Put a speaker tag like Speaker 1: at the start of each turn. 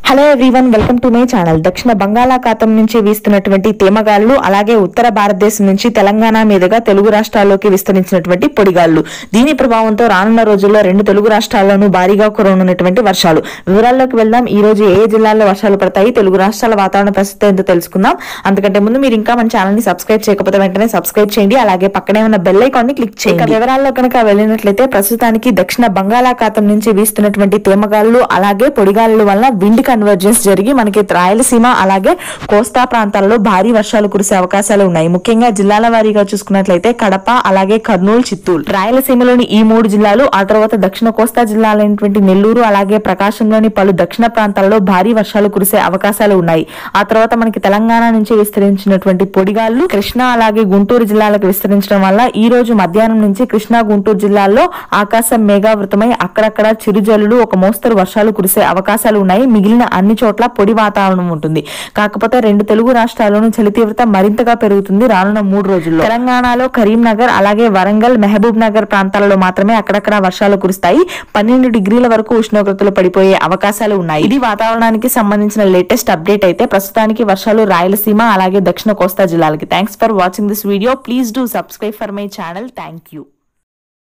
Speaker 1: hello everyone welcome to my channel దక్షిణ బంగాళాఖాతం నుంచి వీస్తున్నటువంటి తేమగాళ్లు అలాగే ఉత్తర భారతదేశం నుంచి తెలంగాణ మీదుగా తెలుగు రాష్ట్రాల్లోకి విస్తరించినటువంటి పొడిగాళ్లు దీని ప్రభావంతో రానున్న రోజుల్లో రెండు తెలుగు రాష్ట్రాల్లోనూ భారీగా కురవనున్నటువంటి వర్షాలు వివరాల్లోకి వెళ్దాం ఈ రోజు ఏ ఏ జిల్లాల్లో వర్షాలు పడతాయి తెలుగు రాష్ట్రాల వాతావరణ పరిస్థితి ఏంటో తెలుసుకుందాం అంతకంటే ముందు మీరు ఇంకా మన ఛానల్ ని సబ్స్క్రైబ్ చేయకపోతే వెంటనే సబ్స్క్రైబ్ చేయండి అలాగే పక్కనే ఉన్న బెల్ ఐకాన్ ని క్లిక్ చేయండి ఇక వివరాల్లో కనుక వెళ్ళినట్లయితే ప్రస్తుతానికి దక్షిణ బంగాళాఖాతం నుంచి వీస్తున్నటువంటి తేమగాళ్లు అలాగే పొడిగాలుల వల్ల విండ్ కన్వర్జెన్స్ జరిగి మనకి రాయలసీమ అలాగే కోస్తా ప్రాంతాల్లో భారీ వర్షాలు కురిసే అవకాశాలు ఉన్నాయి ముఖ్యంగా జిల్లాల వారీగా చూసుకున్నట్లయితే కడప అలాగే కర్నూలు చిత్తూరు రాయలసీమలోని ఈ మూడు జిల్లాలు ఆ తర్వాత దక్షిణ కోస్తా జిల్లాలైనటువంటి నెల్లూరు అలాగే ప్రకాశంలోని పలు దక్షిణ ప్రాంతాల్లో భారీ వర్షాలు కురిసే అవకాశాలు ఉన్నాయి ఆ తర్వాత మనకి తెలంగాణ నుంచి విస్తరించినటువంటి పొడిగాళ్లు కృష్ణా అలాగే గుంటూరు జిల్లాలకు విస్తరించడం వల్ల ఈ రోజు మధ్యాహ్నం నుంచి కృష్ణా గుంటూరు జిల్లాల్లో ఆకాశం మేఘావృతమై అక్కడక్కడ చిరుజల్లులు ఒక మోస్తరు వర్షాలు కురిసే అవకాశాలు ఉన్నాయి మిగిలిన అన్ని చోట్ల పొడి వాతావరణం ఉంటుంది కాకపోతే రెండు తెలుగు రాష్ట్రాల్లోనూ చలి తీవ్రత మరింతగా పెరుగుతుంది రానున్న మూడు రోజుల్లో తెలంగాణలో కరీంనగర్ అలాగే వరంగల్ మహబూబ్ నగర్ ప్రాంతాలలో మాత్రమే అక్కడక్కడ వర్షాలు కురుస్తాయి పన్నెండు డిగ్రీల వరకు ఉష్ణోగ్రతలు పడిపోయే అవకాశాలు ఉన్నాయి ఇది వాతావరణానికి సంబంధించిన లేటెస్ట్ అప్డేట్ అయితే ప్రస్తుతానికి వర్షాలు రాయలసీమ అలాగే దక్షిణ కోస్తా జిల్లాలకి thanks for watching this video please do subscribe for my channel thank you